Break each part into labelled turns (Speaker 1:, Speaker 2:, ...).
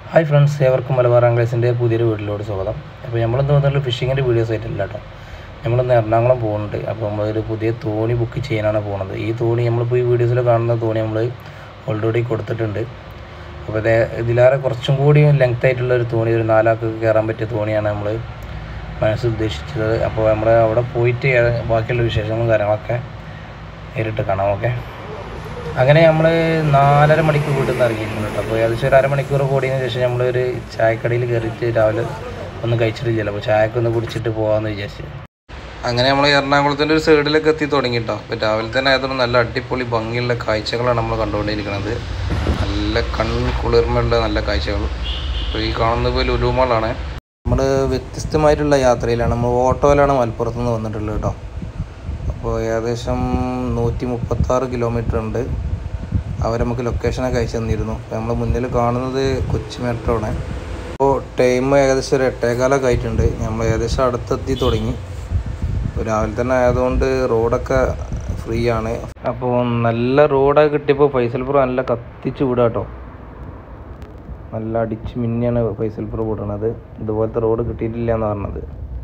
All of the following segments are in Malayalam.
Speaker 1: ഹായ് ഫ്രണ്ട്സ് ഏവർക്കും മലബാർ ആംഗ്ലേസിൻ്റെ പുതിയൊരു വീട്ടിലോട് സ്വാഗതം അപ്പോൾ നമ്മളിന്ന് വന്നിട്ടുള്ള ഫിഷിങ്ങിൻ്റെ വീഡിയോസ് ആയിട്ടില്ല കേട്ടോ നമ്മളിന്ന് എറണാകുളം പോകുന്നുണ്ട് അപ്പോൾ നമ്മളൊരു പുതിയ തോണി ബുക്ക് ചെയ്യാനാണ് പോകുന്നത് ഈ തോണി നമ്മളിപ്പോൾ ഈ വീഡിയോസിൽ കാണുന്ന തോണി നമ്മൾ ഓൾറെഡി കൊടുത്തിട്ടുണ്ട് അപ്പോൾ ഇത് ഇതിലേറെ കുറച്ചും കൂടി ലെങ്ത് ആയിട്ടുള്ള ഒരു തോണി ഒരു നാലാൾക്ക് കയറാൻ പറ്റിയ തോണിയാണ് നമ്മൾ മനസ്സിൽ ഉദ്ദേശിച്ചത് അപ്പോൾ നമ്മൾ അവിടെ പോയിട്ട് ബാക്കിയുള്ള വിശേഷങ്ങളും കാര്യങ്ങളൊക്കെ നേരിട്ട് കാണാം ഓക്കെ അങ്ങനെ നമ്മൾ നാലര മണിക്കൂർ വീട്ടിൽ നിന്ന് ഇറങ്ങിയിട്ടുണ്ട് കേട്ടോ അപ്പോൾ ഏകദേശം ഒരു അരമണിക്കൂർ കൂടിയതിന് ശേഷം നമ്മളൊരു ചായക്കടയിൽ കയറിയിട്ട് രാവിലെ ഒന്നും കഴിച്ചിട്ടില്ല അപ്പോൾ ചായക്ക് ഒന്ന് കുടിച്ചിട്ട് പോകാമെന്ന് വിചാരിച്ചു അങ്ങനെ നമ്മൾ എറണാകുളത്തിൻ്റെ ഒരു സൈഡിലൊക്കെ എത്തി തുടങ്ങി കേട്ടോ അപ്പോൾ രാവിലെ തന്നെ ആയതുകൊണ്ട് നല്ല അടിപൊളി ഭംഗിയുള്ള കാഴ്ചകളാണ് നമ്മൾ കണ്ടുകൊണ്ടിരിക്കുന്നത് നല്ല കൺ കുളിർമയുള്ള നല്ല കാഴ്ചകൾ അപ്പോൾ ഈ കാണുന്നത് പോലെ ലുലുമാളാണ് നമ്മൾ വ്യത്യസ്തമായിട്ടുള്ള യാത്രയിലാണ് നമ്മൾ ഓട്ടോയിലാണ് മലപ്പുറത്ത് നിന്ന് വന്നിട്ടുള്ളത് കേട്ടോ അപ്പോൾ ഏകദേശം നൂറ്റി മുപ്പത്താറ് കിലോമീറ്റർ ഉണ്ട് അവർ നമുക്ക് ലൊക്കേഷനൊക്കെ അയച്ചു തന്നിരുന്നു അപ്പോൾ നമ്മൾ മുന്നിൽ കാണുന്നത് കൊച്ചി മെട്രോ ആണ് അപ്പോൾ ടൈം ഏകദേശം ഒരു എട്ടേകാലൊക്കെ ആയിട്ടുണ്ട് നമ്മൾ ഏകദേശം അടുത്തെത്തി തുടങ്ങി അപ്പോൾ രാവിലെ തന്നെ ആയതുകൊണ്ട് റോഡൊക്കെ ഫ്രീ ആണ് അപ്പോൾ നല്ല റോഡൊക്കെ കിട്ടിയപ്പോൾ ഫൈസൽപുരം നല്ല കത്തിച്ച് വിടുക കേട്ടോ നല്ല അടിച്ച് മിന്നിയാണ് ഫൈസൽപുരം വിടണത് ഇതുപോലത്തെ റോഡ് കിട്ടിയിട്ടില്ല എന്ന് പറഞ്ഞത്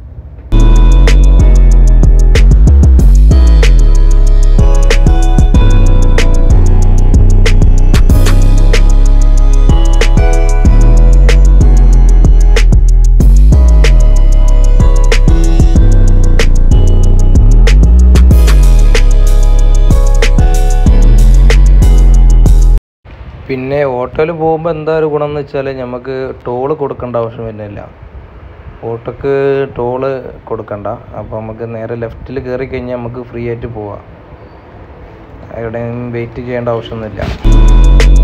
Speaker 1: പിന്നെ ഓട്ടോയിൽ പോകുമ്പോൾ എന്താ ഒരു ഗുണം എന്ന് വെച്ചാൽ നമുക്ക് ടോള് കൊടുക്കേണ്ട ആവശ്യം വരുന്നില്ല ഓട്ടോക്ക് ടോള് കൊടുക്കണ്ട അപ്പോൾ നമുക്ക് നേരെ ലെഫ്റ്റിൽ കയറി കഴിഞ്ഞാൽ നമുക്ക് ഫ്രീ ആയിട്ട് പോവാം എവിടെയും വെയിറ്റ് ചെയ്യേണ്ട ആവശ്യമൊന്നുമില്ല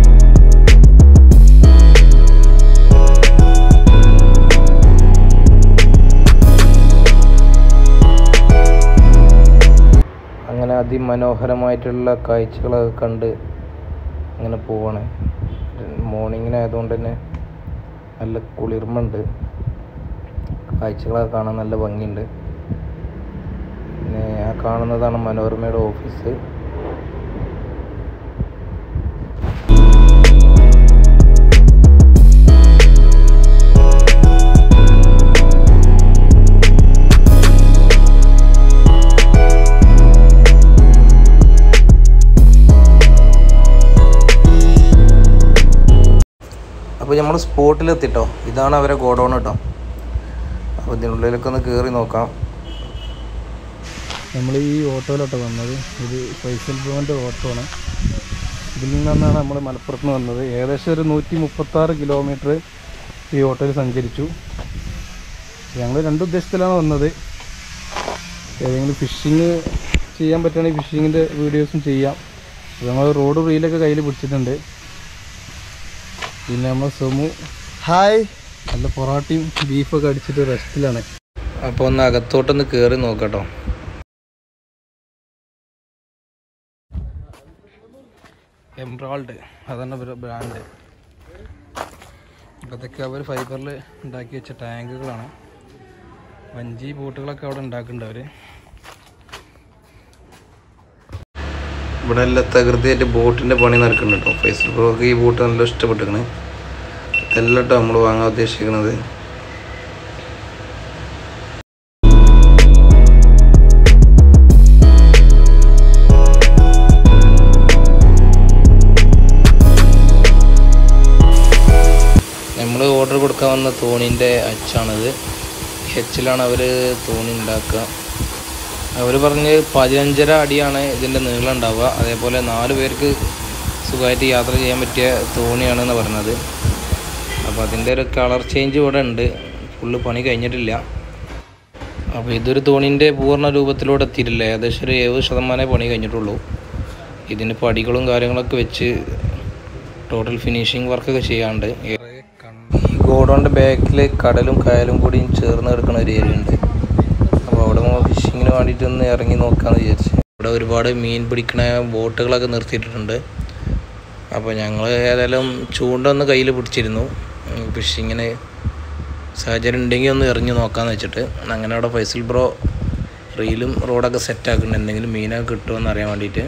Speaker 1: അങ്ങനെ അതിമനോഹരമായിട്ടുള്ള കാഴ്ചകളൊക്കെ കണ്ട് അങ്ങനെ പോവാണ് മോർണിങ്ങിനായതുകൊണ്ട് തന്നെ നല്ല കുളിർമുണ്ട് കാഴ്ചകളൊക്കെ കാണാൻ നല്ല ഭംഗിയുണ്ട് പിന്നെ ആ കാണുന്നതാണ് മനോരമയുടെ ഓഫീസ് അപ്പോൾ നമ്മൾ സ്പോട്ടിലെത്തിട്ടോ ഇതാണ് അവരെ ഗോഡൗൺ കേട്ടോ അപ്പോൾ ഇതിനുള്ളിലൊക്കെ ഒന്ന് കയറി നോക്കാം
Speaker 2: നമ്മൾ ഈ ഓട്ടോയിലോട്ട് വന്നത് ഇത് ഫൈസൽ ബ്രോൻ്റെ ഓട്ടോ ആണ് ഇതിൽ നിന്നാണ് നമ്മൾ മലപ്പുറത്ത് നിന്ന് വന്നത് ഏകദേശം ഒരു നൂറ്റി മുപ്പത്താറ് കിലോമീറ്റർ ഈ ഓട്ടോയിൽ സഞ്ചരിച്ചു ഞങ്ങൾ രണ്ട് ഉദ്ദേശത്തിലാണ് വന്നത് ഏതെങ്കിലും ഫിഷിങ് ചെയ്യാൻ പറ്റുകയാണെങ്കിൽ ഫിഷിങ്ങിൻ്റെ വീഡിയോസും ചെയ്യാം നമ്മൾ റോഡ് റീലൊക്കെ കയ്യിൽ പിടിച്ചിട്ടുണ്ട് പിന്നെ നമ്മൾ സൊമു
Speaker 3: ഹായ്
Speaker 2: നല്ല പൊറാട്ടയും ബീഫൊക്കെ അടിച്ചിട്ട് റെസ്റ്റിലാണ്
Speaker 1: അപ്പോൾ ഒന്ന് അകത്തോട്ടൊന്ന് കയറി നോക്കട്ടോ
Speaker 2: എംബ്രാൾഡ് അതാണ് ഇവരുടെ ബ്രാൻഡ് അതൊക്കെ അവർ ഫൈബറിൽ ഉണ്ടാക്കി വെച്ച ടാങ്കുകളാണ് വഞ്ചി ബോട്ടുകളൊക്കെ അവിടെ ഉണ്ടാക്കുന്നുണ്ട് അവർ
Speaker 1: ഇവിടെ എല്ലാം തകൃതിയായിട്ട് ബോട്ടിൻ്റെ പണി നടക്കുന്നുണ്ട് കേട്ടോ ഫേസ്ബുക്ക് ഈ ബോട്ട് നല്ല ഇഷ്ടപ്പെട്ടിരിക്കണ് ഇതെല്ലാം കേട്ടോ നമ്മൾ വാങ്ങാൻ ഉദ്ദേശിക്കുന്നത് നമ്മൾ ഓർഡർ കൊടുക്കാൻ വന്ന തോണിൻ്റെ അച്ചാണിത് ഹെച്ചിലാണ് അവർ തോണി ഉണ്ടാക്കുക അവർ പറഞ്ഞ് പതിനഞ്ചര അടിയാണ് ഇതിൻ്റെ നീളം ഉണ്ടാവുക അതേപോലെ നാല് പേർക്ക് സുഖമായിട്ട് യാത്ര ചെയ്യാൻ പറ്റിയ തോണിയാണെന്ന് പറഞ്ഞത് അപ്പോൾ അതിൻ്റെ ഒരു കളർ ചേഞ്ച് ഇവിടെ ഉണ്ട് ഫുള്ള് പണി കഴിഞ്ഞിട്ടില്ല അപ്പോൾ ഇതൊരു തോണിൻ്റെ പൂർണ്ണ രൂപത്തിലൂടെ എത്തിയിട്ടില്ല ഏകദേശം ഒരു എഴുപത് ശതമാനമേ പണി കഴിഞ്ഞിട്ടുള്ളൂ ഇതിന് പടികളും കാര്യങ്ങളൊക്കെ വെച്ച് ടോട്ടൽ ഫിനിഷിങ് വർക്കൊക്കെ ചെയ്യാണ്ട് ഈ ഗോഡൗണിൻ്റെ ബാക്കിൽ കടലും കായലും കൂടിയും ചേർന്ന് കിടക്കുന്ന ഒരു ഏരിയ ഉണ്ട് അപ്പോൾ അവിടെ ഫിഷിങ്ങിന് വേണ്ടിയിട്ട് ഒന്ന് ഇറങ്ങി നോക്കാമെന്ന് വിചാരിച്ചു ഇവിടെ ഒരുപാട് മീൻ പിടിക്കണ ബോട്ടുകളൊക്കെ നിർത്തിയിട്ടുണ്ട് അപ്പോൾ ഞങ്ങൾ ഏതായാലും ചൂണ്ട ഒന്ന് കയ്യിൽ പിടിച്ചിരുന്നു ഫിഷിങ്ങിന് സാഹചര്യം ഉണ്ടെങ്കിൽ ഒന്ന് എറിഞ്ഞ് നോക്കാമെന്ന് വെച്ചിട്ട് അങ്ങനെ അവിടെ ഫൈസൽ ബ്രോ റീലും റോഡൊക്കെ സെറ്റ് ആക്കുന്നുണ്ട് എന്തെങ്കിലും മീനൊക്കെ കിട്ടുമോ അറിയാൻ വേണ്ടിയിട്ട്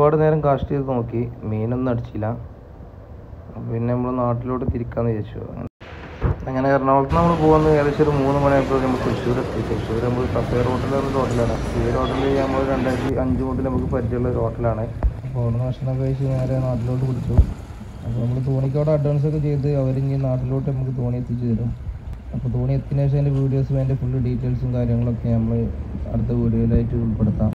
Speaker 1: ഒരുപാട് നേരം കാസ്റ്റ് ചെയ്ത് നോക്കി മീനൊന്നും അടിച്ചില്ല അപ്പൊ പിന്നെ നമ്മൾ നാട്ടിലോട്ട് തിരിക്കാന്ന് വിചാരിച്ചു അങ്ങനെ എറണാകുളത്ത് നമ്മൾ പോകുന്നത് ഏകദേശം ഒരു മൂന്ന് മണിയായപ്പോൾ നമ്മൾ തൃശ്ശൂർ എത്തി തൃശ്ശൂർ നമ്മൾ സഫേർ ഹോട്ടൽ ഒരു ഹോട്ടലാണ് ഈ ഹോട്ടലിൽ നമ്മൾ രണ്ടായിരത്തി അഞ്ച് മുതൽ നമുക്ക് പരിചയമുള്ള ഒരു ഹോട്ടലാണ് അപ്പോൾ അവിടെ ഭക്ഷണം കഴിച്ച് നേരെ നാട്ടിലോട്ട് പിടിച്ചു അപ്പോൾ നമ്മൾ തോണിക്കവിടെ അഡ്വാൻസ് ഒക്കെ ചെയ്ത് അവരിഞ്ഞ് നാട്ടിലോട്ട് നമുക്ക് തോണി എത്തിച്ചു തരും അപ്പോൾ തോണി എത്തിയതിനു ശേഷം അതിൻ്റെ വീഡിയോസും അതിൻ്റെ ഫുള്ള് ഡീറ്റെയിൽസും കാര്യങ്ങളൊക്കെ നമ്മൾ അടുത്ത വീഡിയോയിലായിട്ട് ഉൾപ്പെടുത്താം